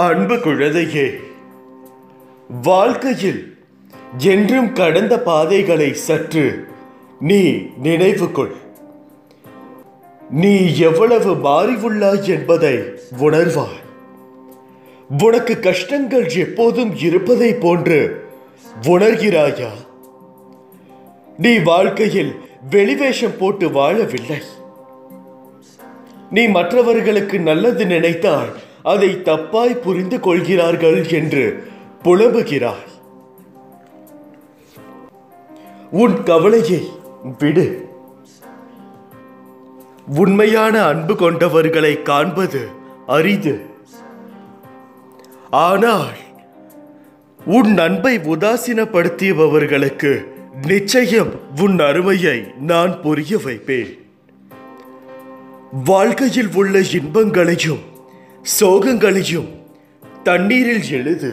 அன்பு குழந்தையே வாழ்க்கையில் என்றும் கடந்த பாதைகளை சற்று நீ நினைவு கொள் நீ எவ்வளவு மாறி உள்ளாய் என்பதை உணர்வாய் உனக்கு கஷ்டங்கள் எப்போதும் இருப்பதை போன்று உணர்கிறாயா நீ வாழ்க்கையில் வெளிவேஷம் போட்டு வாழவில்லை நீ மற்றவர்களுக்கு நல்லது நினைத்தால் அதை தப்பாய் புரிந்து கொள்கிறார்கள் என்று புலம்புகிறாய் உன் கவலையை விடு உண்மையான அன்பு கொண்டவர்களை காண்பது அரிது ஆனால் உன் அன்பை உதாசீனப்படுத்தியவர்களுக்கு நிச்சயம் உன் அருமையை நான் புரிய வைப்பேன் வாழ்க்கையில் உள்ள இன்பங்களையும் சோகங்களையும் தண்ணீரில் எழுது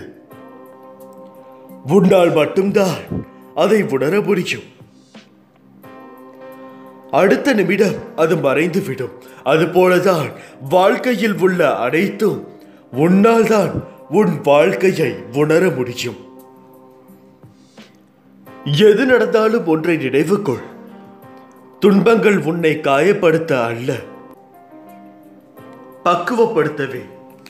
உன்னால் மட்டும்தான் அதை உணர முடியும் அடுத்த நிமிடம் அது மறைந்துவிடும் அதுபோலதான் வாழ்க்கையில் உள்ள அனைத்தும் உன்னால் தான் உன் வாழ்க்கையை உணர முடியும் எது நடந்தாலும் ஒன்றை நினைவு கொள் துன்பங்கள் உன்னை காயப்படுத்த அல்ல பக்குவப்படுத்தவே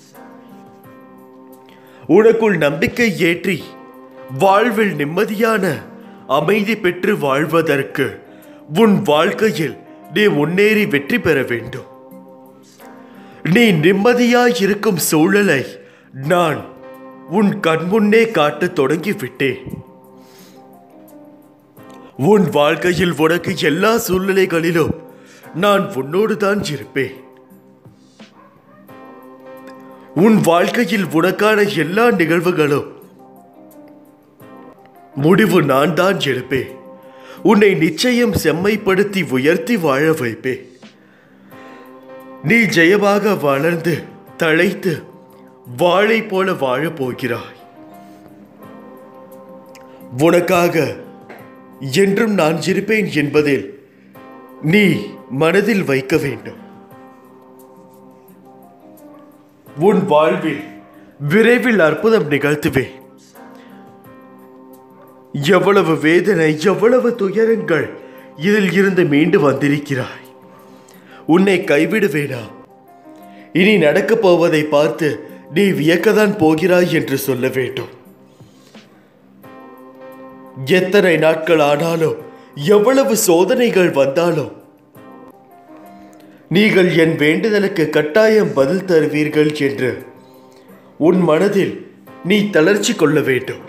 உனக்குள் நம்பிக்கை ஏற்றி வாழ்வில் நிம்மதியான அமைதி பெற்று வாழ்வதற்கு உன் வாழ்க்கையில் நீ முன்னேறி வெற்றி பெற வேண்டும் நீ நிம்மதியாய் இருக்கும் சூழலை நான் உன் கண்முன்னே காட்டத் தொடங்கிவிட்டேன் உன் வாழ்க்கையில் உனக்கு எல்லா சூழ்நிலைகளிலும் நான் உன்னோடு தான் இருப்பேன் உன் வாழ்க்கையில் உனக்கான எல்லா நிகழ்வுகளும் முடிவு நான் தான் எடுப்பேன் உன்னை நிச்சயம் செம்மைப்படுத்தி உயர்த்தி வாழ வைப்பேன் நீ ஜெயமாக வளர்ந்து தழைத்து வாழை போல வாழப் போகிறாய் உனக்காக என்றும் நான் இருப்பேன் என்பதில் நீ மனதில் வைக்க வேண்டும் உன் வாழ்வில் விரைவில் அற்புதம் நிகழ்த்துவேன் எவ்வளவு வேதனை எவ்வளவு துயரங்கள் இதில் இருந்து மீண்டு வந்திருக்கிறாய் உன்னை கைவிடுவேனா இனி நடக்கப் போவதை பார்த்து நீ வியக்கத்தான் போகிறாய் என்று சொல்ல வேண்டும் எத்தனை நாட்கள் ஆனாலும் எவ்வளவு சோதனைகள் வந்தாலும் நீங்கள் என் வேண்டுதலுக்கு கட்டாயம் பதில் தருவீர்கள் என்று உன் மனதில் நீ தளர்ச்சி கொள்ள வேண்டும்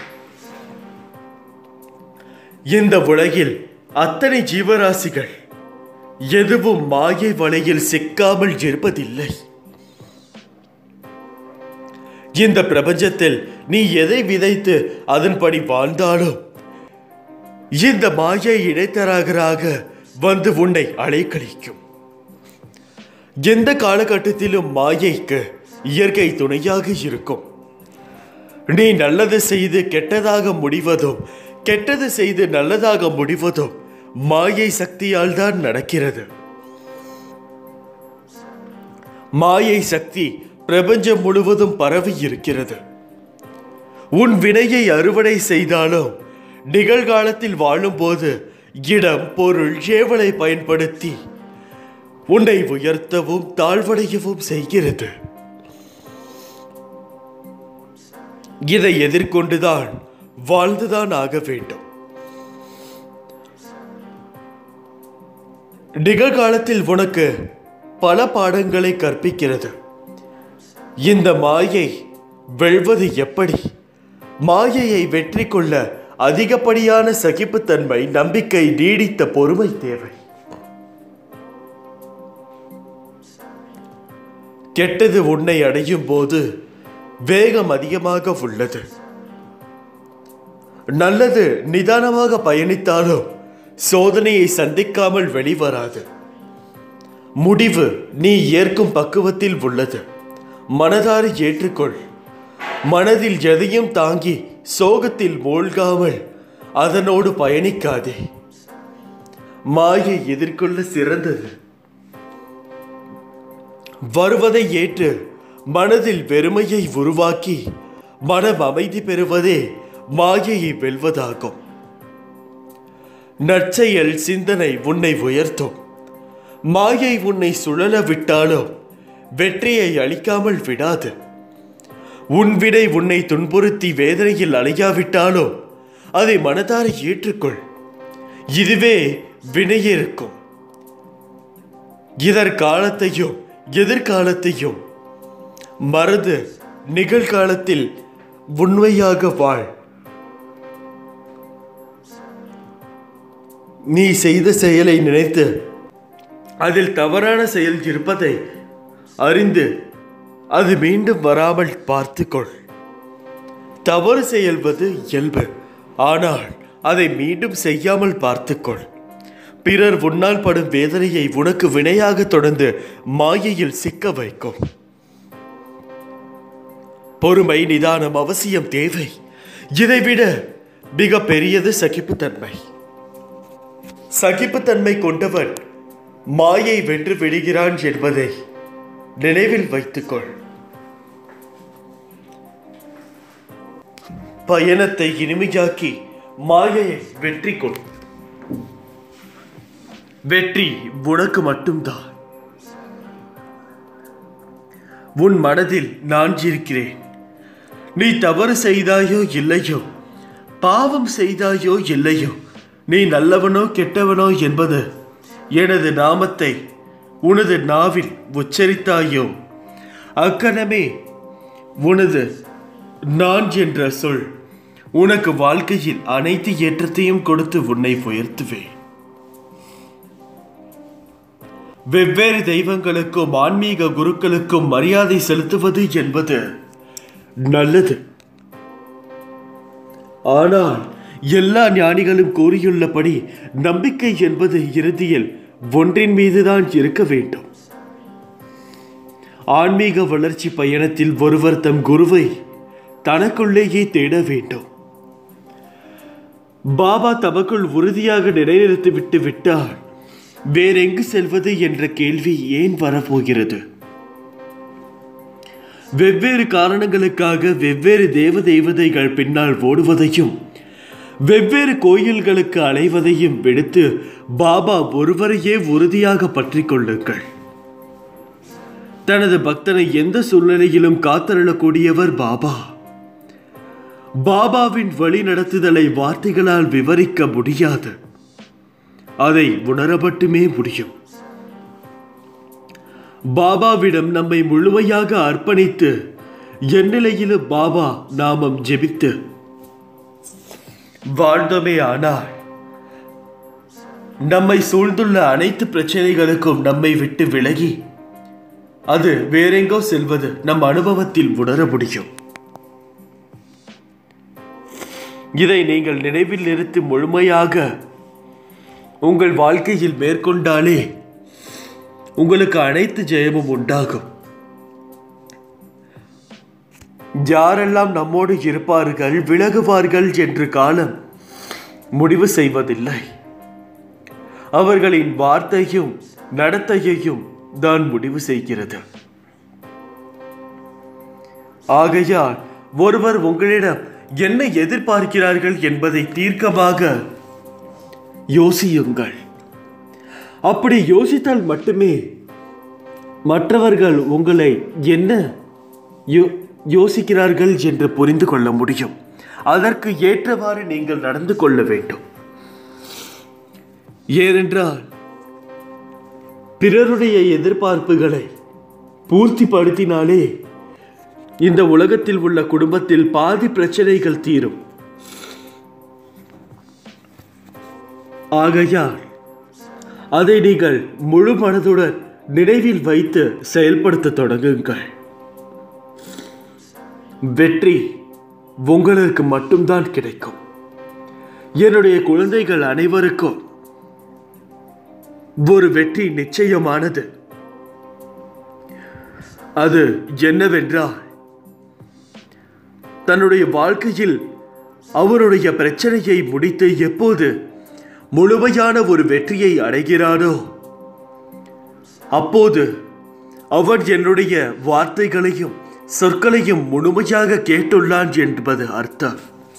இந்த உலகில் அத்தனை ஜீவராசிகள் எதுவும் மாயை வலையில் சிக்காமல் இருப்பதில்லை இந்த பிரபஞ்சத்தில் நீ எதை விதைத்து அதன்படி வாழ்ந்தாலும் இந்த மாயை இடைத்தரகராக வந்து உன்னை அலைக்கழிக்கும் எந்த காலகட்டத்திலும் மாயைக்கு இயற்கை துணையாக இருக்கும் நீ நல்லது செய்து கெட்டதாக முடிவதும் கெட்டது செய்து நல்லதாக முடிவதும் மாயை சக்தியால் தான் நடக்கிறது மாயை சக்தி பிரபஞ்சம் முழுவதும் பரவி இருக்கிறது உன் வினையை அறுவடை செய்தாலும் நிகழ்காலத்தில் வாழும்போது இடம் பொருள் ஏவலை பயன்படுத்தி உன்னை உயர்த்தவும் தாழ்வடையவும் செய்கிறது இதை எதிர்கொண்டுதான் வாழ்ந்துதான் ஆக வேண்டும் நிகழ்காலத்தில் உனக்கு பல பாடங்களை கற்பிக்கிறது இந்த மாயை வெல்வது எப்படி மாயையை வெற்றி கொள்ள அதிகப்படியான சகிப்புத்தன்மை நம்பிக்கை நீடித்த பொறுமை தேவை கெட்டது உன்னை அடையும் போது வேகம் அதிகமாக உள்ளது நல்லது நிதானமாக பயணித்தாலும் சோதனையை சந்திக்காமல் வெளிவராது முடிவு நீ ஏற்கும் பக்குவத்தில் உள்ளது மனதார ஏற்றுக்கொள் மனதில் எதையும் தாங்கி சோகத்தில் மூழ்காமல் அதனோடு பயணிக்காதே மாயை எதிர்கொள்ள சிறந்தது வருவதை ஏற்று மனதில் வெறுமையை உருவாக்கி மனம் அமைதி பெறுவதே மாயையை வெல்வதாகும் நற்செயல் சிந்தனை உன்னை உயர்த்தும் மாயை உன்னை சுழல விட்டாலும் வெற்றியை அளிக்காமல் விடாது உன் விடை உன்னை துன்புறுத்தி வேதனையில் அலையாவிட்டாலும் அதை மனதார ஏற்றுக்கொள் இதுவே வினையிருக்கும் இதற்காலத்தையும் எதிர்காலத்தையும் மறந்து நிகழ்காலத்தில் உண்மையாக வாழ் நீ செய்த செயலை நினைத்து அதில் தவறான செயல் இருப்பதை அறிந்து அது மீண்டும் வராமல் பார்த்துக்கொள் தவறு செயல்வது இயல்பு ஆனால் அதை மீண்டும் செய்யாமல் பார்த்துக்கொள் பிறர் உன்னால் படும் வேதனையை உனக்கு வினையாக தொடர்ந்து மாயையில் சிக்க வைக்கும் பொறுமை நிதானம் அவசியம் தேவை இதைவிட மிக பெரியது சகிப்புத்தன்மை சகிப்புத்தன்மை கொண்டவன் மாயை வென்று விடுகிறான் என்பதை நினைவில் வைத்துக்கொள் பயணத்தை இனிமையாக்கி மாயையை வெற்றி கொள் வெற்றி உனக்கு மட்டும்தான் உன் மனதில் நான் இருக்கிறேன் நீ தவறு செய்தாயோ இல்லையோ பாவம் செய்தாயோ இல்லையோ நீ நல்லவனோ கெட்டவனோ என்பது எனது நாமத்தை உனது நாவில் உச்சரித்தாயோ அக்கணமே உனது நான் என்ற சொல் உனக்கு வாழ்க்கையில் அனைத்து ஏற்றத்தையும் கொடுத்து உன்னை உயர்த்துவேன் வெவ்வேறு தெய்வங்களுக்கும் ஆன்மீக குருக்களுக்கும் மரியாதை செலுத்துவது என்பது நல்லது ஆனால் எல்லா ஞானிகளும் கூறியுள்ளபடி நம்பிக்கை என்பது இறுதியில் ஒன்றின் மீதுதான் இருக்க வேண்டும் ஆன்மீக வளர்ச்சி பயணத்தில் ஒருவர் தம் குருவை தனக்குள்ளேயே தேட வேண்டும் பாபா தமக்குள் உறுதியாக நிலைநிறுத்திவிட்டு விட்டால் வேறெங்கு செல்வது என்ற கேள்வி ஏன் வரப்போகிறது வெவ்வேறு காரணங்களுக்காக வெவ்வேறு தேவ தெய்வதைகள் பின்னால் ஓடுவதையும் வெவ்வேறு கோயில்களுக்கு அலைவதையும் விடுத்து பாபா ஒருவரையே உறுதியாக பற்றிக் கொள்ளுங்கள் தனது பக்தனை எந்த சூழ்நிலையிலும் காத்தருளக்கூடியவர் பாபா பாபாவின் வழி நடத்துதலை வார்த்தைகளால் விவரிக்க முடியாது அதை உணர மட்டுமே முடியும் பாபாவிடம் நம்மை முழுமையாக அர்ப்பணித்து எந்நிலையிலும் பாபா நாமம் ஜெபித்து வாழ்ந்தோமே ஆனால் நம்மை சூழ்ந்துள்ள அனைத்து பிரச்சனைகளுக்கும் நம்மை விட்டு விலகி அது வேறெங்கோ செல்வது நம் அனுபவத்தில் உணர முடியும் இதை நீங்கள் நினைவில் நிறுத்தி முழுமையாக உங்கள் வாழ்க்கையில் மேற்கொண்டாலே உங்களுக்கு அனைத்து ஜெயமும் உண்டாகும் யாரெல்லாம் நம்மோடு இருப்பார்கள் விலகுவார்கள் என்று காலம் முடிவு செய்வதில்லை அவர்களின் வார்த்தையும் நடத்தையையும் தான் முடிவு செய்கிறது ஆகையால் ஒருவர் உங்களிடம் என்ன எதிர்பார்க்கிறார்கள் என்பதை தீர்க்கமாக யோசியுங்கள் அப்படி யோசித்தால் மட்டுமே மற்றவர்கள் உங்களை என்ன யோ யோசிக்கிறார்கள் என்று புரிந்து கொள்ள முடியும் அதற்கு ஏற்றவாறு நீங்கள் நடந்து கொள்ள வேண்டும் ஏனென்றால் பிறருடைய எதிர்பார்ப்புகளை பூர்த்திப்படுத்தினாலே இந்த உலகத்தில் உள்ள குடும்பத்தில் பாதி பிரச்சனைகள் தீரும் ஆகையால் அதை நீங்கள் முழு மனதுடன் நினைவில் வைத்து செயல்படுத்த தொடங்குங்கள் வெற்றி உங்களுக்கு மட்டும்தான் கிடைக்கும் என்னுடைய குழந்தைகள் அனைவருக்கும் ஒரு வெற்றி நிச்சயமானது அது என்னவென்றால் தன்னுடைய வாழ்க்கையில் அவருடைய பிரச்சனையை முடித்து எப்போது முழுமையான ஒரு வெற்றியை அடைகிறானோ அப்போது அவன் என்னுடைய வார்த்தைகளையும் சொற்களையும் முழுமையாக கேட்டுள்ளான் என்பது அர்த்தம்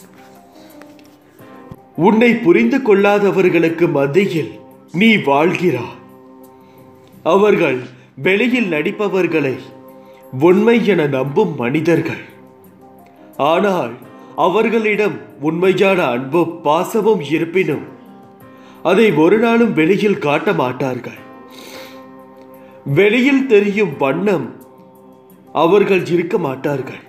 உன்னை புரிந்து கொள்ளாதவர்களுக்கு மத்தியில் நீ வாழ்கிறாய் அவர்கள் வெளியில் நடிப்பவர்களை உண்மை என நம்பும் மனிதர்கள் ஆனால் அவர்களிடம் உண்மையான அன்பும் பாசமும் இருப்பினும் அதை ஒரு நாளும் வெளியில் காட்ட மாட்டார்கள் வெளியில் தெரியும் வண்ணம் அவர்கள் இருக்க மாட்டார்கள்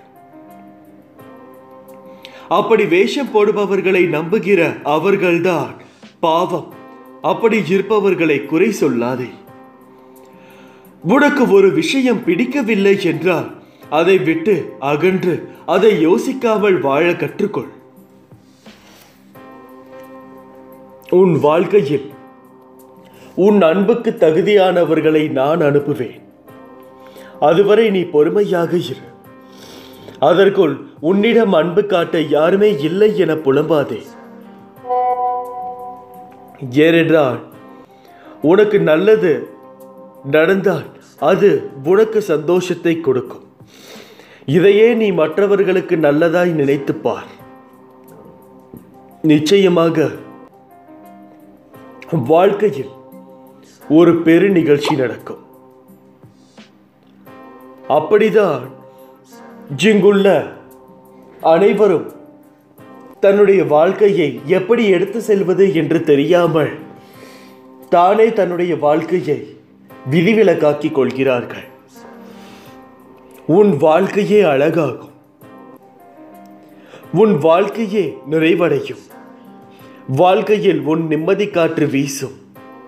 அப்படி வேஷம் போடுபவர்களை நம்புகிற அவர்கள்தான் பாவம் அப்படி இருப்பவர்களை குறை சொல்லாதே உனக்கு ஒரு விஷயம் பிடிக்கவில்லை என்றால் அதை விட்டு அகன்று அதை யோசிக்காமல் வாழ கற்றுக்கொள் உன் வாழ்க்கையில் உன் அன்புக்கு தகுதியானவர்களை நான் அனுப்புவேன் அதுவரை நீ பொறுமையாக இரு அதற்குள் உன்னிடம் அன்பு காட்ட யாருமே இல்லை என புலம்பாதே ஏனென்றால் உனக்கு நல்லது நடந்தால் அது உனக்கு சந்தோஷத்தை கொடுக்கும் இதையே நீ மற்றவர்களுக்கு நல்லதாய் நினைத்துப் பார் நிச்சயமாக வாழ்க்கையில் ஒரு பெரு நிகழ்ச்சி நடக்கும் அப்படிதான் இங்குள்ள அனைவரும் தன்னுடைய வாழ்க்கையை எப்படி எடுத்து செல்வது என்று தெரியாமல் தானே தன்னுடைய வாழ்க்கையை விதிவிலக்காக்கிக் கொள்கிறார்கள் உன் வாழ்க்கையே அழகாகும் உன் வாழ்க்கையே நிறைவடையும் வாழ்க்கையில் உன் நிம்மதி காற்று வீசும்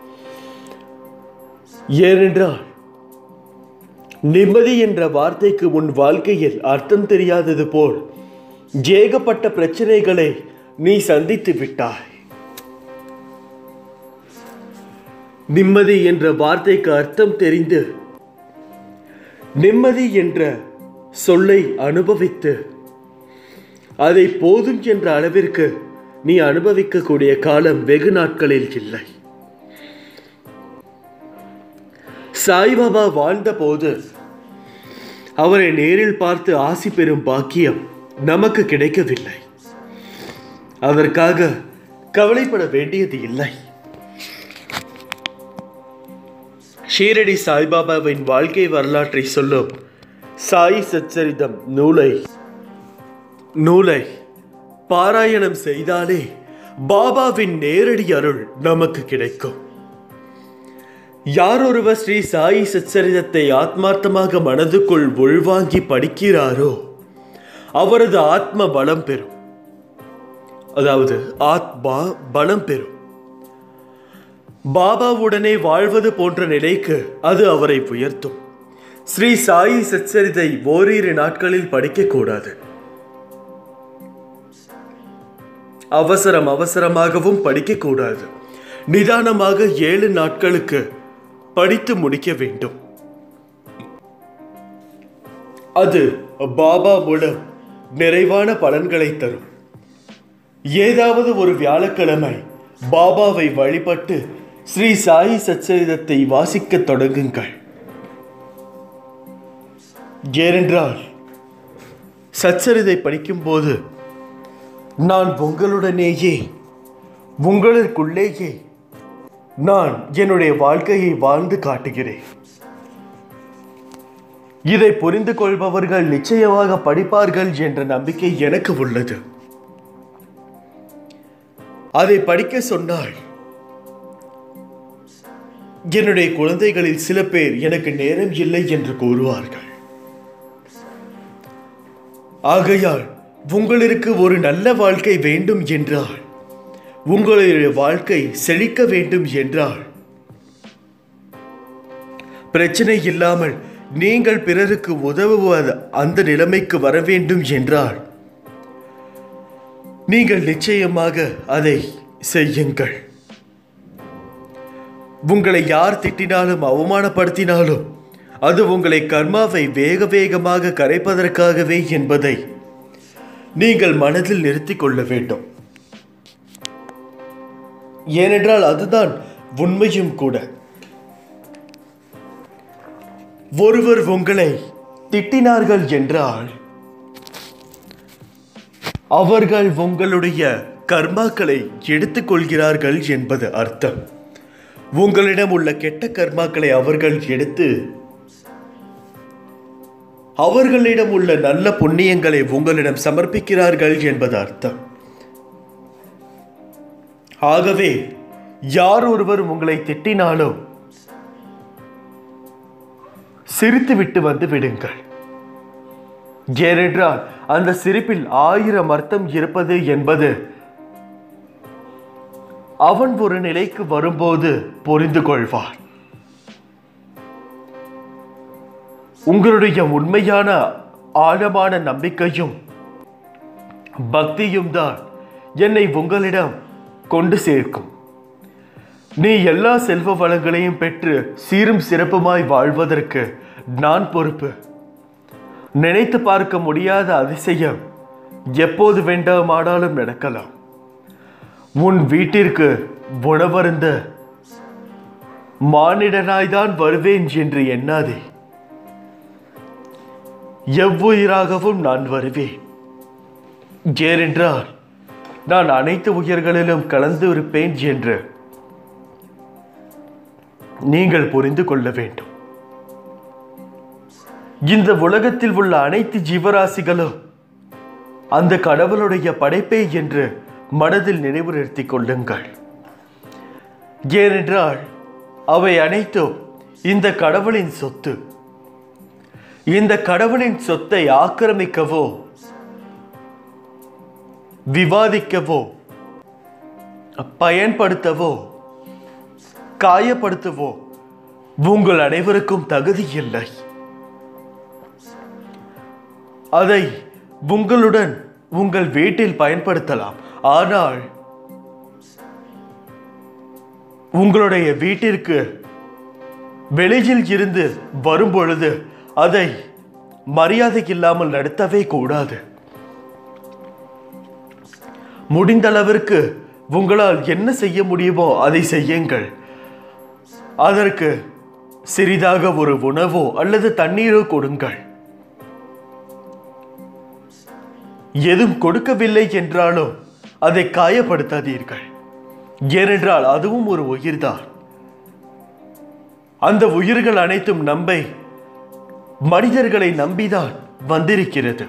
ஏனென்றால் நிம்மதி என்ற வார்த்தைக்கு உன் வாழ்க்கையில் அர்த்தம் தெரியாதது போல் ஏகப்பட்ட பிரச்சனைகளை நீ சந்தித்து விட்டாய் நிம்மதி என்ற வார்த்தைக்கு அர்த்தம் தெரிந்து நிம்மதி என்ற சொல்லை அனுபவித்து அதை போதும் என்ற அளவிற்கு நீ அனுபவிக்கக்கூடிய காலம் வெகு நாட்களில் இல்லை சாய்பாபா வாழ்ந்தபோது அவரை நேரில் பார்த்து ஆசி பெறும் பாக்கியம் நமக்கு கிடைக்கவில்லை அதற்காக கவலைப்பட வேண்டியது இல்லை ஷீரடி சாய்பாபாவின் வாழ்க்கை வரலாற்றை சொல்லும் சாய் சச்சரிதம் நூலை நூலை பாராயணம் செய்தாலே பாபாவின் நேரடி அருள் நமக்கு கிடைக்கும் யாரொருவர் ஸ்ரீ சாயி சச்சரிதத்தை ஆத்மார்த்தமாக மனதுக்குள் உள்வாங்கி படிக்கிறாரோ அவரது ஆத்ம பலம் பெறும் அதாவது ஆத்மா பலம் பெறும் பாபாவுடனே வாழ்வது போன்ற நிலைக்கு அது அவரை உயர்த்தும் ஸ்ரீ சாயி சச்சரிதை ஓரிரு நாட்களில் படிக்கக்கூடாது அவசரம் அவசரமாகவும் படிக்கக்கூடாது நிதானமாக ஏழு நாட்களுக்கு படித்து முடிக்க வேண்டும் அது பாபா மூலம் நிறைவான பலன்களை தரும் ஏதாவது ஒரு வியாழக்கிழமை பாபாவை வழிபட்டு ஸ்ரீ சாயி சச்சரிதத்தை வாசிக்கத் தொடங்குங்கள் ஏனென்றால் சச்சரிதை படிக்கும்போது நான் உங்களுடனேயே உங்களுக்குள்ளேயே நான் என்னுடைய வாழ்க்கையை வாழ்ந்து காட்டுகிறேன் இதை புரிந்து கொள்பவர்கள் நிச்சயமாக படிப்பார்கள் என்ற நம்பிக்கை எனக்கு உள்ளது அதை படிக்க சொன்னால் என்னுடைய குழந்தைகளில் சில பேர் எனக்கு நேரம் இல்லை என்று கூறுவார்கள் ஆகையால் உங்களுக்கு ஒரு நல்ல வாழ்க்கை வேண்டும் என்றால் உங்களுடைய வாழ்க்கை செழிக்க வேண்டும் என்றால் பிரச்சனை இல்லாமல் நீங்கள் பிறருக்கு உதவுவது அந்த நிலைமைக்கு வர வேண்டும் என்றால் நீங்கள் நிச்சயமாக அதை செய்யுங்கள் உங்களை யார் திட்டினாலும் அவமானப்படுத்தினாலும் அது உங்களை கர்மாவை வேக வேகமாக கரைப்பதற்காகவே என்பதை நீங்கள் மனதில் நிறுத்திக் கொள்ள வேண்டும் ஏனென்றால் அதுதான் உண்மையும் கூட ஒருவர் உங்களை திட்டினார்கள் என்றால் அவர்கள் உங்களுடைய கர்மாக்களை எடுத்துக்கொள்கிறார்கள் என்பது அர்த்தம் உங்களிடம் உள்ள கெட்ட கர்மாக்களை அவர்கள் எடுத்து அவர்களிடம் உள்ள நல்ல புண்ணியங்களை உங்களிடம் சமர்ப்பிக்கிறார்கள் என்பது அர்த்தம் ஆகவே யார் ஒருவர் உங்களை திட்டினாலும் சிரித்துவிட்டு வந்து விடுங்கள் ஏனென்றால் அந்த சிரிப்பில் ஆயிரம் அர்த்தம் இருப்பது என்பது அவன் ஒரு நிலைக்கு வரும்போது புரிந்து கொள்வான் உங்களுடைய உண்மையான ஆழமான நம்பிக்கையும் பக்தியும் தான் என்னை உங்களிடம் கொண்டு சேர்க்கும் நீ எல்லா செல்வ வளங்களையும் பெற்று சீரும் சிறப்புமாய் வாழ்வதற்கு நான் பொறுப்பு நினைத்து பார்க்க முடியாத அதிசயம் எப்போது வேண்டாமானாலும் நடக்கலாம் உன் வீட்டிற்கு உணவருந்த மானிடனாய்தான் வருவேன் என்று எண்ணாதே எவ்வுயிராகவும் நான் வருவேன் ஏனென்றால் நான் அனைத்து உயிர்களிலும் கலந்து இருப்பேன் என்று நீங்கள் புரிந்து கொள்ள வேண்டும் இந்த உலகத்தில் உள்ள அனைத்து ஜீவராசிகளும் அந்த கடவுளுடைய படைப்பே என்று மனதில் நினைவு நிறுத்திக் கொள்ளுங்கள் ஏனென்றால் அவை அனைத்தும் இந்த கடவுளின் சொத்து இந்த கடவுளின் சொத்தை ஆக்கிரமிக்கவோ விவாதிக்கவோ பயன்படுத்தவோ காயப்படுத்தவோ உங்கள் அனைவருக்கும் தகுதி இல்லை அதை உங்களுடன் உங்கள் வீட்டில் பயன்படுத்தலாம் ஆனால் உங்களுடைய வீட்டிற்கு வெளியில் இருந்து வரும் பொழுது அதை மரியாதை இல்லாமல் நடத்தவே கூடாது முடிந்த அளவிற்கு உங்களால் என்ன செய்ய முடியுமோ அதை செய்யுங்கள் அதற்கு சிறிதாக ஒரு உணவோ அல்லது தண்ணீரோ கொடுங்கள் எதுவும் கொடுக்கவில்லை என்றாலும் அதை காயப்படுத்தாதீர்கள் ஏனென்றால் அதுவும் ஒரு உயிர்தான் அந்த உயிர்கள் அனைத்தும் நம்பை மனிதர்களை நம்பிதான் வந்திருக்கிறது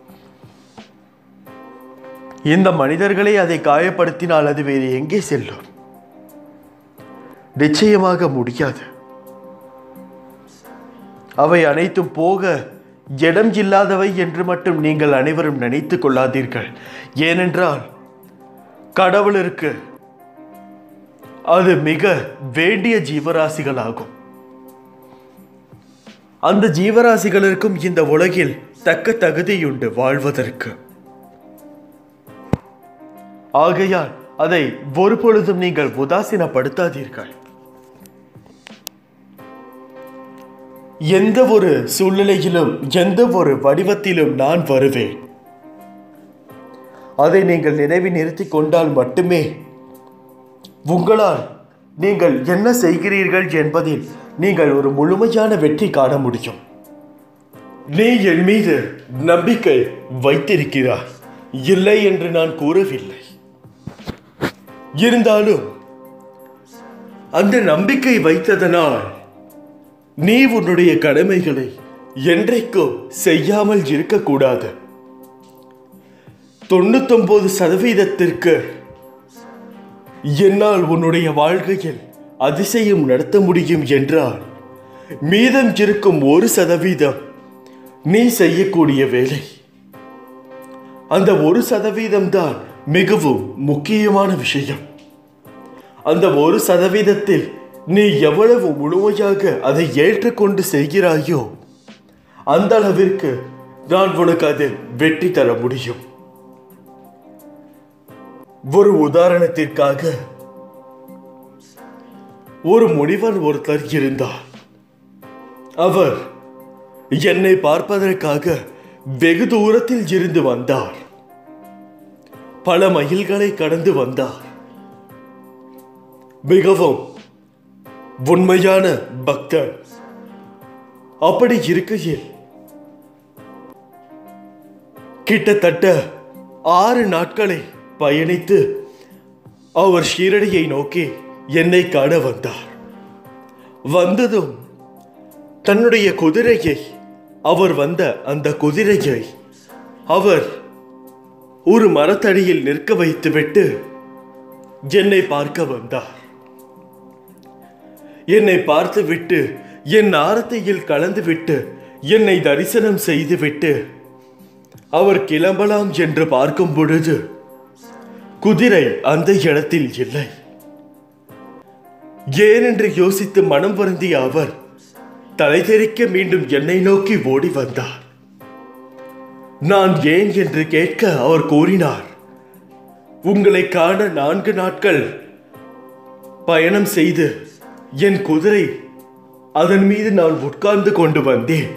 இந்த மனிதர்களே அதை காயப்படுத்தினால் அது வேறு எங்கே செல்லும் நிச்சயமாக முடியாது அவை அனைத்தும் போக இடம் இல்லாதவை என்று மட்டும் நீங்கள் அனைவரும் நினைத்துக் கொள்ளாதீர்கள் ஏனென்றால் கடவுளிற்கு அது மிக வேண்டிய ஜீவராசிகளாகும் அந்த ஜீவராசிகளுக்கும் இந்த உலகில் தக்க தகுதியுண்டு வாழ்வதற்கு ஆகையால் அதை ஒருபொழுதும் நீங்கள் உதாசீனப்படுத்தாதீர்கள் எந்த ஒரு சூழ்நிலையிலும் எந்த ஒரு வடிவத்திலும் நான் வருவேன் அதை நீங்கள் நினைவில் நிறுத்திக் கொண்டால் மட்டுமே உங்களால் நீங்கள் என்ன செய்கிறீர்கள் என்பதில் நீங்கள் ஒரு முழுமையான வெற்றி காண முடியும் நீ என் மீது நம்பிக்கை வைத்திருக்கிறாய் இல்லை என்று நான் கூறவில்லை இருந்தாலும் அந்த நம்பிக்கை வைத்ததனால் நீ உன்னுடைய கடமைகளை என்றைக்கும் செய்யாமல் இருக்கக்கூடாது தொண்ணூத்தொன்பது சதவீதத்திற்கு என்னால் உன்னுடைய வாழ்க்கையில் அதிசயம் நடத்த முடியும் என்றால் மீதம் இருக்கும் ஒரு சதவீதம் நீ செய்யக்கூடிய வேலை அந்த ஒரு சதவீதம் தான் மிகவும் முக்கியமான விஷயம் அந்த ஒரு சதவீதத்தில் நீ எவ்வளவு முழுமையாக அதை ஏற்றுக்கொண்டு செய்கிறாயோ அந்த அளவிற்கு நான் உனக்கு அதில் வெற்றி தர முடியும் ஒரு உதாரணத்திற்காக ஒரு முனிவர் ஒருத்தர் இருந்தார் அவர் என்னை பார்ப்பதற்காக வெகு தூரத்தில் இருந்து வந்தார் பல மைல்களை கடந்து வந்தார் மிகவும் உண்மையான பக்தர் அப்படி இருக்கையில் கிட்டத்தட்ட ஆறு நாட்களை பயணித்து அவர் ஷீரடியை நோக்கி என்னை காண வந்தார் வந்ததும் தன்னுடைய குதிரையை அவர் வந்த அந்த குதிரையை அவர் ஒரு மரத்தடியில் நிற்க வைத்துவிட்டு என்னை பார்க்க வந்தார் என்னை பார்த்துவிட்டு என் ஆரத்தையில் கலந்துவிட்டு என்னை தரிசனம் செய்துவிட்டு அவர் கிளம்பலாம் என்று பார்க்கும் பொழுது குதிரை அந்த இடத்தில் இல்லை ஏனென்று யோசித்து மனம் வருந்திய அவர் தலை தெறிக்க மீண்டும் என்னை நோக்கி ஓடி வந்தார் நான் ஏன் என்று கேட்க அவர் கூறினார் உங்களை காண நான்கு நாட்கள் பயணம் செய்து என் குதிரை அதன் மீது நான் உட்கார்ந்து கொண்டு வந்தேன்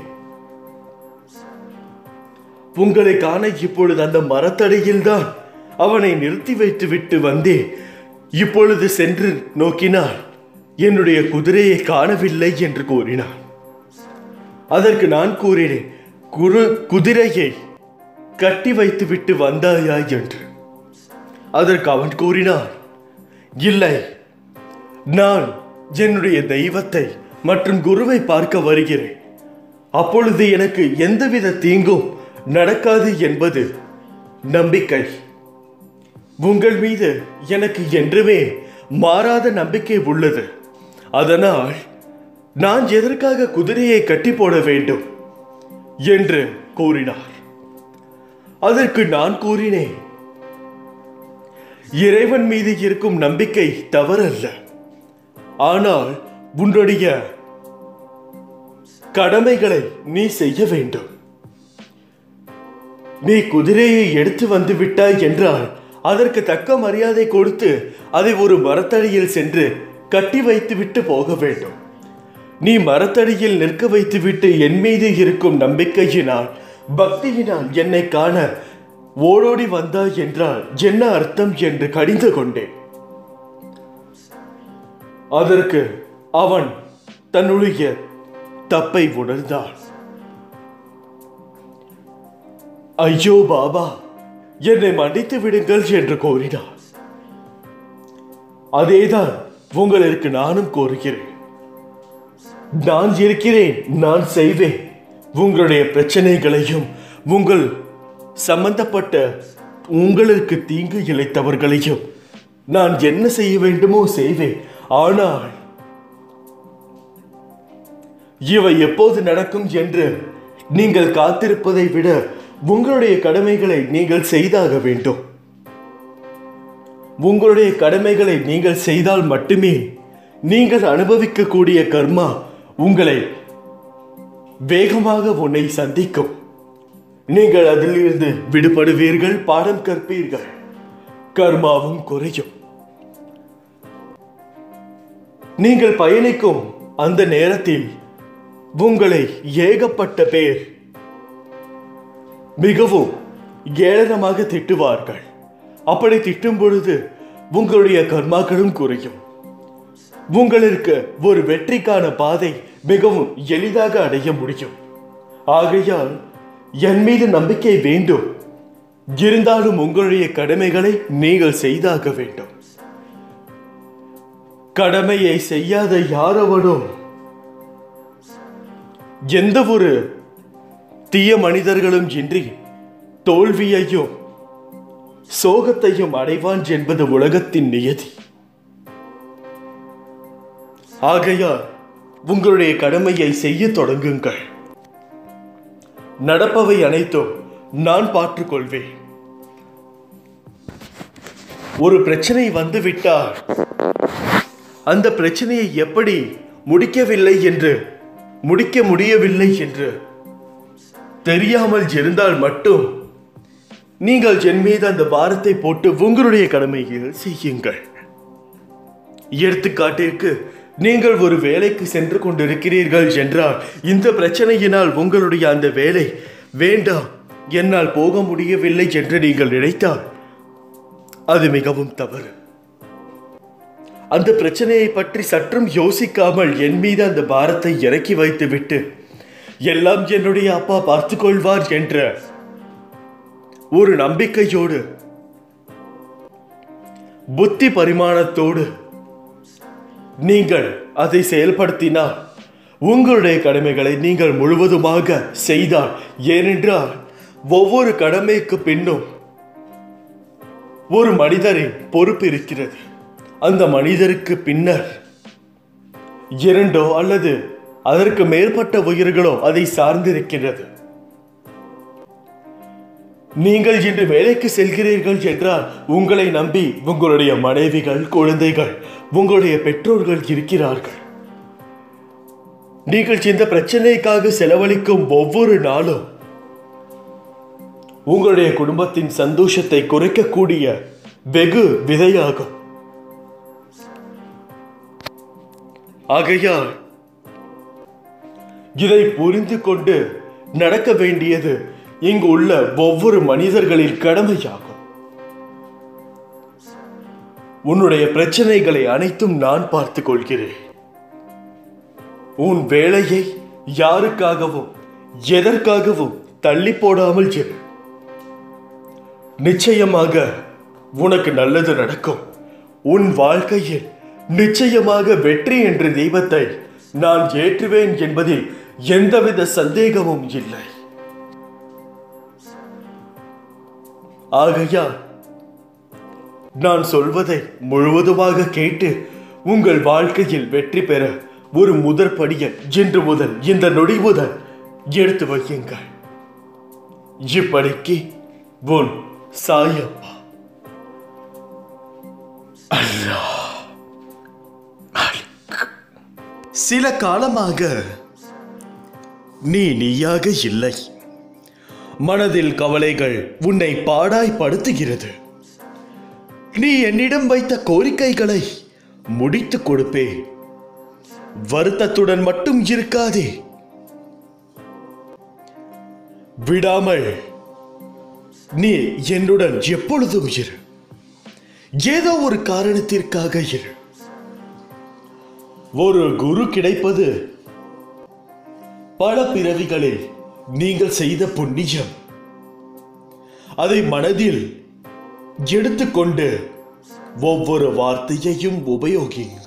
உங்களை காண இப்பொழுது அந்த மரத்தடியில் தான் அவனை நிறுத்தி வைத்து விட்டு வந்தேன் இப்பொழுது சென்று நோக்கினால் என்னுடைய குதிரையை காணவில்லை என்று கூறினார் அதற்கு நான் கூறினேன் குரு குதிரையை கட்டி வைத்து விட்டு வந்தாயா என்று அதற்கு அவன் கூறினான் இல்லை நான் என்னுடைய தெய்வத்தை மற்றும் குருவை பார்க்க வருகிறேன் அப்பொழுது எனக்கு எந்தவித தீங்கும் நடக்காது என்பது நம்பிக்கை உங்கள் மீது எனக்கு என்றுமே மாறாத நம்பிக்கை உள்ளது அதனால் நான் எதற்காக குதிரையை கட்டி போட வேண்டும் என்று கூறினார் அதற்கு நான் கூறினேன் இறைவன் மீது இருக்கும் நம்பிக்கை தவறல்ல ஆனால் உன்னுடைய கடமைகளை நீ செய்ய வேண்டும் நீ குதிரையை எடுத்து வந்து விட்டாய் என்றால் அதற்கு தக்க மரியாதை கொடுத்து அதை ஒரு மரத்தடியில் சென்று கட்டி வைத்துவிட்டு போக வேண்டும் நீ மரத்தடியில் நிற்க வைத்துவிட்டு என் மீது இருக்கும் நம்பிக்கையினால் பக்தியினால் என்னை காண ஓடோடி வந்தாய் என்றால் என்ன அர்த்தம் என்று கடிந்து கொண்டேன் அதற்கு அவன் தன்னுடைய தப்பை உணர்ந்தான் ஐயோ பாபா என்னை மன்னித்து விடுங்கள் என்று கோரினார் அதேதான் உங்களுக்கு நானும் கோருகிறேன் நான் இருக்கிறேன் நான் செய்வேன் உங்களுடைய பிரச்சனைகளையும் உங்கள் சம்பந்தப்பட்ட உங்களுக்கு தீங்கு இழைத்தவர்களையும் நான் என்ன செய்ய வேண்டுமோ செய்வேன் ஆனால் இவை எப்போது நடக்கும் என்று நீங்கள் காத்திருப்பதை விட உங்களுடைய கடமைகளை நீங்கள் செய்தாக வேண்டும் உங்களுடைய கடமைகளை நீங்கள் செய்தால் மட்டுமே நீங்கள் அனுபவிக்கக்கூடிய கர்மா உங்களை வேகமாக உன்னை சந்திக்கும் நீங்கள் அதிலிருந்து விடுபடுவீர்கள் பாடம் கற்பீர்கள் கர்மாவும் குறையும் நீங்கள் பயணிக்கும் அந்த நேரத்தில் உங்களை ஏகப்பட்ட பேர் மிகவும் ஏளனமாக திட்டுவார்கள் அப்படி திட்டும் பொழுது உங்களுடைய கர்மாக்களும் குறையும் உங்களுக்கு ஒரு வெற்றிக்கான பாதை மிகவும் எளிதாக அடைய முடியும் ஆகையால் என் மீது நம்பிக்கை வேண்டும் இருந்தாலும் உங்களுடைய கடமைகளை நீங்கள் செய்தாக வேண்டும் கடமையை செய்யாத யாரவனும் எந்த ஒரு தீய மனிதர்களும் இன்றி தோல்வியையும் சோகத்தையும் அடைவான் என்பது உலகத்தின் நியதி ஆகையால் உங்களுடைய கடமையை செய்ய தொடங்குங்கள் நடப்பவை அனைத்தும் நான் பார்த்துக்கொள்வேன் ஒரு பிரச்சனை வந்துவிட்டால் அந்த பிரச்சனையை எப்படி முடிக்கவில்லை என்று முடிக்க முடியவில்லை என்று தெரியாமல் இருந்தால் மட்டும் நீங்கள் என் மீது அந்த பாரத்தை போட்டு உங்களுடைய கடமையை செய்யுங்கள் எடுத்துக்காட்டிற்கு நீங்கள் ஒரு வேலைக்கு சென்று கொண்டிருக்கிறீர்கள் என்றால் இந்த பிரச்சனையினால் உங்களுடைய அந்த வேலை வேண்டாம் என்னால் போக முடியவில்லை என்று நீங்கள் நினைத்தால் அது மிகவும் தவறு அந்த பிரச்சனையை பற்றி சற்றும் யோசிக்காமல் என் மீது அந்த பாரத்தை இறக்கி வைத்துவிட்டு எல்லாம் என்னுடைய அப்பா பார்த்துக் கொள்வார் என்ற ஒரு நம்பிக்கையோடு புத்தி பரிமாணத்தோடு நீங்கள் அதை செயல்படுத்தினால் உங்களுடைய கடமைகளை நீங்கள் முழுவதுமாக செய்தால் ஏனென்றால் ஒவ்வொரு கடமைக்கு பின்னும் ஒரு மனிதரின் பொறுப்பு இருக்கிறது அந்த மனிதருக்கு பின்னர் இரண்டோ அல்லது அதற்கு மேற்பட்ட உயிர்களோ அதை சார்ந்திருக்கிறது நீங்கள் இன்று வேலைக்கு செல்கிறீர்கள் என்றால் உங்களை நம்பி உங்களுடைய மனைவிகள் குழந்தைகள் உங்களுடைய பெற்றோர்கள் இருக்கிறார்கள் நீங்கள் இந்த பிரச்சனைக்காக செலவழிக்கும் ஒவ்வொரு நாளும் உங்களுடைய குடும்பத்தின் சந்தோஷத்தை குறைக்கக்கூடிய வெகு விதையாகும் ஆகையால் இதை புரிந்து கொண்டு நடக்க வேண்டியது இங்கு உள்ள ஒவ்வொரு மனிதர்களின் கடமையாகும் உன்னுடைய பிரச்சனைகளை அனைத்தும் நான் பார்த்துக் கொள்கிறேன் உன் வேலையை யாருக்காகவும் எதற்காகவும் தள்ளி போடாமல் இரு நிச்சயமாக உனக்கு நல்லது நடக்கும் உன் வாழ்க்கையில் நிச்சயமாக வெற்றி என்ற தெய்வத்தை நான் ஏற்றுவேன் என்பதில் எந்தவித சந்தேகமும் இல்லை ஆகையால் நான் சொல்வதை முழுவதுமாக கேட்டு உங்கள் வாழ்க்கையில் வெற்றி பெற ஒரு முதற் படியை இன்று முதல் இந்த நொடி முதல் எடுத்து வையுங்கள் இப்படிக்கு உன் சாயப்பா சில காலமாக நீ நீயாக இல்லை மனதில் கவலைகள் உன்னை பாடாய்படுத்துகிறது நீ என்னிடம் வைத்த கோரிக்கைகளை முடித்துக் கொடுப்பேன் வருத்தத்துடன் மட்டும் இருக்காதே விடாமல் நீ என்னுடன் எப்பொழுதும் இரு ஏதோ ஒரு காரணத்திற்காக இரு ஒரு குரு கிடைப்பது பல பிறவிகளில் நீங்கள் செய்த புண்ணியம் அதை மனதில் எடுத்துக்கொண்டு ஒவ்வொரு வார்த்தையையும் உபயோகியுங்கள்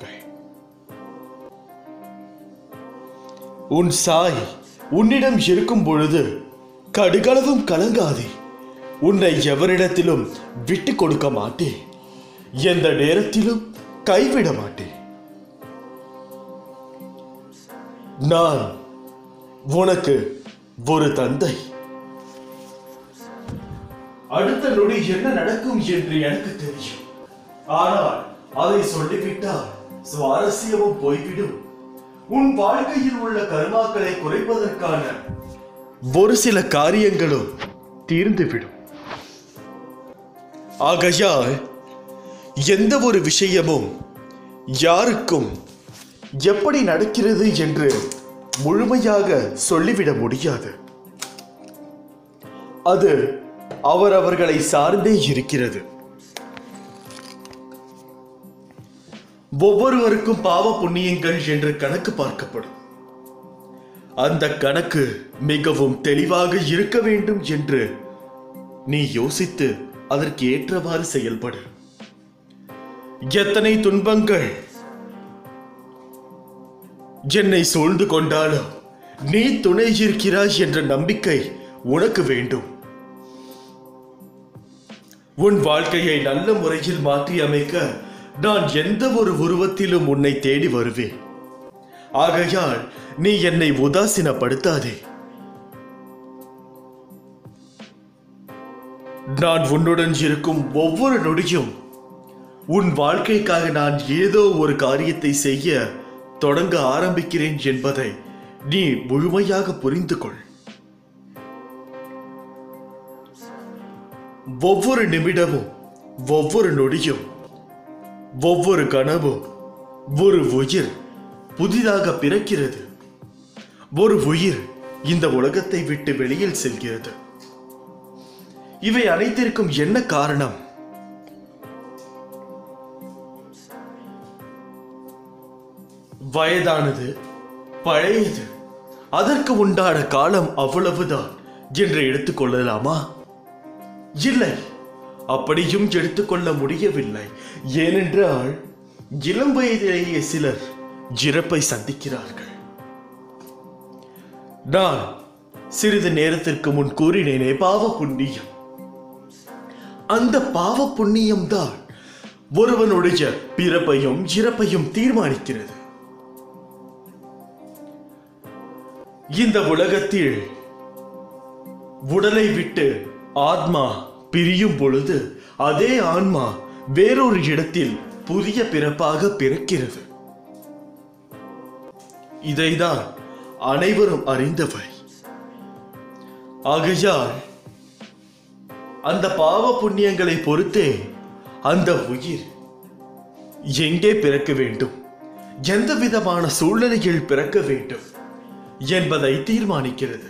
உன் சாய் உன்னிடம் இருக்கும் பொழுது கடுகளவும் கலங்காதே உன்னை எவரிடத்திலும் விட்டு கொடுக்க மாட்டேன் எந்த நேரத்திலும் கைவிட மாட்டேன் நான் உனக்கு ஒரு தந்தை அடுத்த நொடி என்ன நடக்கும் என்று எனக்கு தெரியும் ஆனால் அதை சொல்லிவிட்டால் சுவாரஸ்யமும் போய்விடும் உன் வாழ்க்கையில் உள்ள கர்மாக்களை குறைப்பதற்கான ஒரு சில காரியங்களும் தீர்ந்துவிடும் ஆகையால் எந்த ஒரு விஷயமும் யாருக்கும் எப்படி நடக்கிறது என்று முழுமையாக சொல்லிவிட முடியாது அது அவரவர்களை சார்ந்தே இருக்கிறது ஒவ்வொருவருக்கும் பாவ புண்ணியங்கள் என்று கணக்கு பார்க்கப்படும் அந்த கணக்கு மிகவும் தெளிவாக இருக்க வேண்டும் என்று நீ யோசித்து அதற்கு ஏற்றவாறு செயல்படு எத்தனை துன்பங்கள் என்னை சூழ்ந்து கொண்டாலும் நீ துணை இருக்கிறாய் என்ற நம்பிக்கை உனக்கு வேண்டும் உன் வாழ்க்கையை நல்ல முறையில் மாற்றி அமைக்க நான் எந்த ஒரு உருவத்திலும் உன்னை தேடி வருவேன் ஆகையால் நீ என்னை உதாசீனப்படுத்தாதே நான் உன்னுடன் இருக்கும் ஒவ்வொரு நொடியும் உன் வாழ்க்கைக்காக நான் ஏதோ ஒரு காரியத்தை செய்ய தொடங்க ஆரம்பிக்கிறேன் என்பதை நீ முழுமையாக புரிந்து கொள் ஒவ்வொரு நிமிடமும் ஒவ்வொரு நொடியும் ஒவ்வொரு கனவும் ஒரு உயிர் புதிதாக பிறக்கிறது ஒரு உயிர் இந்த உலகத்தை விட்டு வெளியில் செல்கிறது இவை அனைத்திற்கும் என்ன காரணம் வயதானது பழையது அதற்கு உண்டான காலம் அவ்வளவுதான் என்று எடுத்துக்கொள்ளலாமா இல்லை அப்படியும் எடுத்துக்கொள்ள முடியவில்லை ஏனென்றால் இளம் வயதிலேயே சிலர் இறப்பை சந்திக்கிறார்கள் நான் சிறிது நேரத்திற்கு முன் கூறினேனே பாவ புண்ணியம் அந்த பாவ புண்ணியம் தான் ஒருவனுடைய பிறப்பையும் இறப்பையும் தீர்மானிக்கிறது இந்த உலகத்தில் உடலை விட்டு ஆத்மா பிரியும் பொழுது அதே ஆன்மா வேறொரு இடத்தில் புதிய பிறப்பாக பிறக்கிறது இதைதான் அனைவரும் அறிந்தவை ஆகையால் அந்த பாவ புண்ணியங்களை பொறுத்தே அந்த உயிர் எங்கே பிறக்க வேண்டும் எந்த விதமான சூழ்நிலையில் பிறக்க வேண்டும் என்பதை தீர்மானிக்கிறது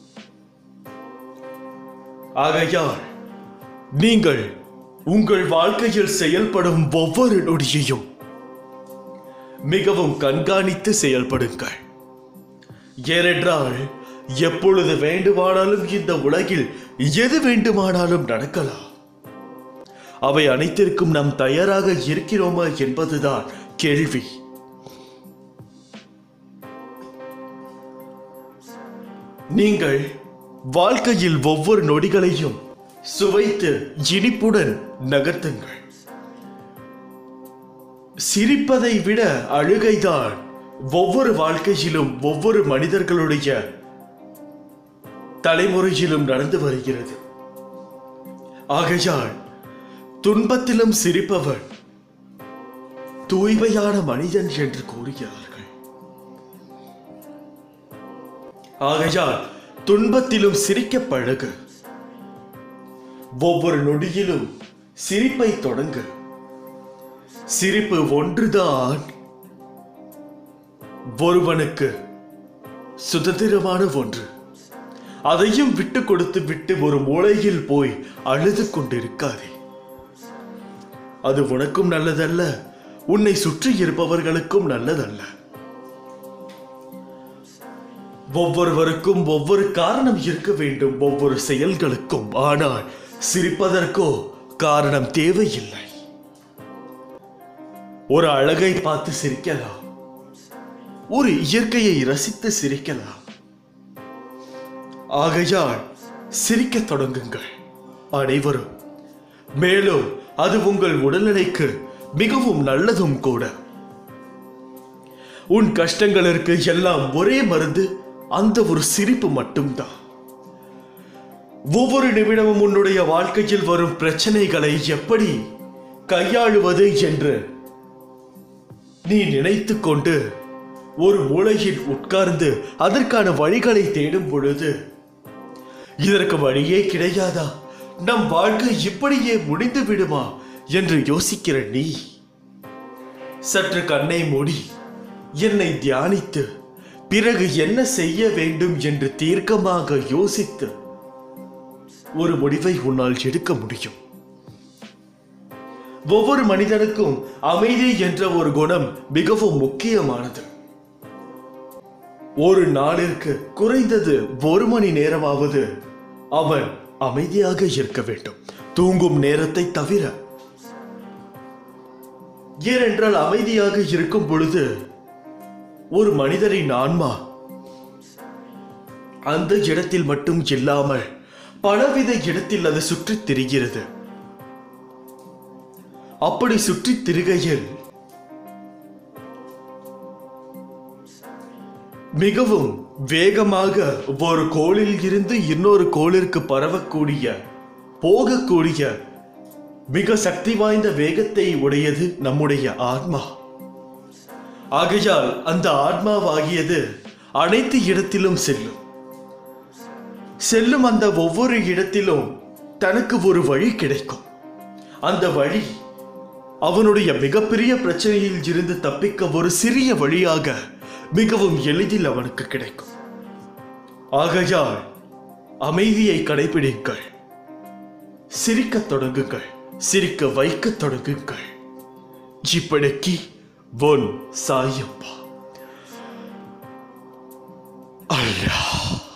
ஆகையால் நீங்கள் உங்கள் வாழ்க்கையில் செயல்படும் ஒவ்வொரு நொடியையும் மிகவும் கண்காணித்து செயல்படுங்கள் ஏனென்றால் எப்பொழுது வேண்டுமானாலும் இந்த உலகில் எது வேண்டுமானாலும் நடக்கலாம் அவை அனைத்திற்கும் நாம் தயாராக இருக்கிறோமா என்பதுதான் கேள்வி நீங்கள் வாழ்க்கையில் ஒவ்வொரு நொடிகளையும் சுவைத்து இனிப்புடன் நகர்த்துங்கள் சிரிப்பதை விட அழுகைதான் ஒவ்வொரு வாழ்க்கையிலும் ஒவ்வொரு மனிதர்களுடைய தலைமுறையிலும் நடந்து வருகிறது ஆகையால் துன்பத்திலும் சிரிப்பவன் தூய்மையான மனிதன் என்று கூறுகிறார்கள் ஆகையால் துன்பத்திலும் சிரிக்க பழகு ஒவ்வொரு நொடியிலும் சிரிப்பை தொடங்கு சிரிப்பு ஒன்றுதான் ஒருவனுக்கு சுதந்திரமான ஒன்று அதையும் விட்டு கொடுத்து விட்டு ஒரு மூலையில் போய் அழுது கொண்டிருக்காதே அது உனக்கும் நல்லதல்ல உன்னை சுற்றி இருப்பவர்களுக்கும் நல்லதல்ல ஒவ்வொருவருக்கும் ஒவ்வொரு காரணம் இருக்க வேண்டும் ஒவ்வொரு செயல்களுக்கும் ஆனால் சிரிப்பதற்கோ காரணம் தேவையில்லை ஒரு அழகை பார்த்து சிரிக்கலாம் ஒரு இயற்கையை ரசித்து சிரிக்கலாம் ஆகையால் சிரிக்கத் தொடங்குங்கள் அனைவரும் மேலும் அது உங்கள் உடல்நிலைக்கு மிகவும் நல்லதும் கூட உன் கஷ்டங்களுக்கு எல்லாம் ஒரே மருந்து அந்த ஒரு சிரிப்பு மட்டும்தான் ஒவ்வொரு நிமிடமும் உன்னுடைய வாழ்க்கையில் வரும் பிரச்சனைகளை எப்படி கையாளுவது என்று நீ நினைத்துக் கொண்டு ஒரு மூலையில் உட்கார்ந்து அதற்கான வழிகளை தேடும் பொழுது இதற்கு வழியே கிடையாதா நம் வாழ்க்கை இப்படியே முடிந்து விடுமா என்று யோசிக்கிற நீ சற்று கண்ணை மூடி என்னை தியானித்து பிறகு என்ன செய்ய வேண்டும் என்று தீர்க்கமாக யோசித்து ஒரு முடிவை உன்னால் எடுக்க முடியும் ஒவ்வொரு மனிதனுக்கும் அமைதி என்ற ஒரு குணம் மிகவும் முக்கியமானது ஒரு நாளிற்கு குறைந்தது ஒரு மணி நேரமாவது அவன் அமைதியாக இருக்க வேண்டும் தூங்கும் நேரத்தை தவிர ஏனென்றால் அமைதியாக இருக்கும் பொழுது ஒரு மனிதரின் ஆன்மா அந்த இடத்தில் மட்டும் இல்லாமல் பலவித இடத்தில் அது சுற்றித் திரிகிறது அப்படி சுற்றித் திரிகையில் மிகவும் வேகமாக ஒரு கோளில் இருந்து இன்னொரு கோளிற்கு பரவக்கூடிய போகக்கூடிய மிக சக்தி வாய்ந்த வேகத்தை உடையது நம்முடைய ஆத்மா ஆகையால் அந்த ஆத்மாவாகியது அனைத்து இடத்திலும் செல்லும் செல்லும் அந்த ஒவ்வொரு இடத்திலும் தனக்கு ஒரு வழி கிடைக்கும் அந்த வழி அவனுடைய மிகப்பெரிய பிரச்சனையில் இருந்து தப்பிக்க ஒரு சிறிய வழியாக மிகவும் எளிதில் அவனுக்கு கிடைக்கும் ஆகையால் அமைதியை கடைபிடிங்கள் சிரிக்கத் தொடங்குங்கள் சிரிக்க வைக்கத் தொடங்குங்கள் இப்படிக்கு ஒன் சாயப்பா அல்லாஹ்